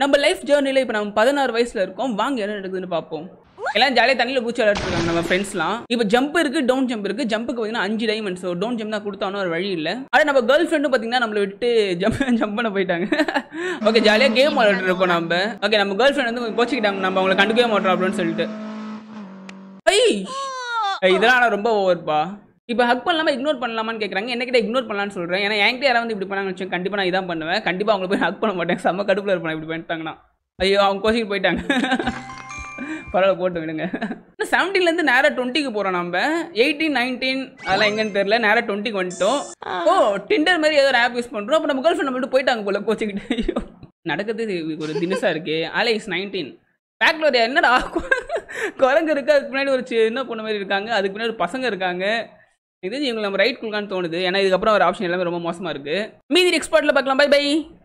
நம்ம லைஃப் ஜேர்னில இப்போ நம்ம பதினாறு வயசுல இருக்கோம் வாங்க என்ன நடக்குதுன்னு பார்ப்போம் எல்லாம் ஜாலியாக தண்ணியில் பூச்சி விளையாட்டுருக்காங்க நம்ம ஃப்ரெண்ட்ஸ்லாம் இப்போ ஜம்ப் இருக்கு டவுன் ஜம்ப் இருக்கு ஜம்புக்கு பார்த்தீங்கன்னா அஞ்சு டைமண்ட்ஸ் ஸோ டவுன் ஜம்ப் தான் கொடுத்தாலும் ஒரு வழி இல்லை ஆனால் நம்ம கேர்ள் ஃப்ரெண்டும் பார்த்தீங்கன்னா நம்மளை விட்டு ஜம்ப் ஜம்ப் பண்ண போயிட்டாங்க ஓகே ஜாலியாக கேம் விளையாட்டு இருக்கோம் நம்ம ஓகே நம்ம கேர்ள் ஃப்ரெண்ட் வந்து கோச்சிக்கிட்டாங்க நம்ம அவங்களை கண்டுக்கவே மாட்டோம் அப்படின்னு சொல்லிட்டு ஐய் ஏய், இதெல்லாம் ஆனால் ரொம்ப ஓவர்ப்பா இப்போ ஹக் பண்ணலாமா இக்னோர் பண்ணலாமான்னு கேட்குறாங்க என்கிட்ட இக்னோர் பண்ணலாம்னு சொல்கிறேன் ஏன்னா என்கிட்ட யாராவது வந்து இப்படி பண்ணாங்கன்னு வச்சுக்கோங்க கண்டிப்பாக நான் இதான் பண்ணுவேன் கண்டிப்பாக அவங்கள போய் ஹக் பண்ண மாட்டேன் செம்ம கடுப்பில் இருப்பேன் இப்படி பண்ணிட்டாங்கன்னா ஐயோ அவங்க கோச்சிக்கு போயிட்டாங்க பரவாயில்ல போட்டு விடுங்க செவன்டீன்லேருந்து நேராக டுவெண்ட்டிக்கு போகிறோம் நம்ம எயிட்டீன் நைன்டீன் அதெல்லாம் எங்கன்னு தெரியல நேராக டுவெண்ட்டிக்கு வந்துட்டோம் ஓ டிண்டர் மாதிரி ஏதோ ஒரு ஆப் யூஸ் பண்ணுறோம் அப்போ நம்ம கேர்ள் ஃப்ரெண்ட் மட்டும் போயிட்டாங்க போல கோச்சிக்கிட்டு ஐயோ நடக்கிறது இது ஒரு தினசா இருக்கு அலைஸ் நைன்டீன் பேக்லோரியா என்னடா குரங்கு இருக்கு அதுக்கு முன்னாடி ஒரு சின்ன பொண்ணு மாதிரி இருக்காங்க அதுக்கு முன்னாடி ஒரு பசங்க இருக்காங்க இது இவங்க நம்ம ரைட் கொடுக்கான்னு தோணுது ஏன்னா இதுக்கப்புறம் ஒரு ஆப்ஷன் எல்லாமே ரொம்ப மோசமா இருக்கு மீதி எக்ஸ்பர்ட்ல பார்க்கலாம் பை பை